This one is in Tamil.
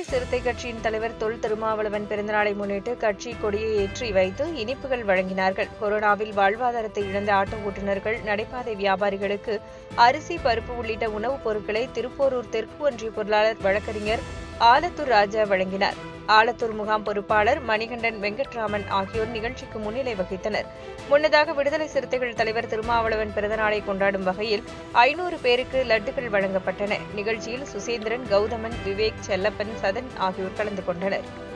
சிறுத்தை கட்சியின் தலைவர் தொல் திருமாவளவன் பிறந்தநாளை முன்னிட்டு கட்சி கொடியை ஏற்றி வைத்து இனிப்புகள் வழங்கினார்கள் கொரோனாவில் வாழ்வாதாரத்தை இழந்த ஆட்டோ ஓட்டுநர்கள் நடைபாதை வியாபாரிகளுக்கு அரிசி பருப்பு உள்ளிட்ட உணவுப் பொருட்களை திருப்போரூர் தெற்கு ஒன்றிய பொருளாளர் வழக்கறிஞர் ஆலத்தூர் ராஜா வழங்கினார் ஆலத்தூர் முகாம் பொறுப்பாளர் மணிகண்டன் வெங்கட்ராமன் ஆகியோர் நிகழ்ச்சிக்கு முன்னிலை வகித்தனர் முன்னதாக விடுதலை சிறுத்தைகள் தலைவர் திருமாவளவன் பிறந்தநாளை கொண்டாடும் வகையில் ஐநூறு பேருக்கு லட்டுகள் வழங்கப்பட்டன நிகழ்ச்சியில் சுசேந்திரன் கௌதமன் விவேக் செல்லப்பன் சதன் ஆகியோர் கலந்து கொண்டனர்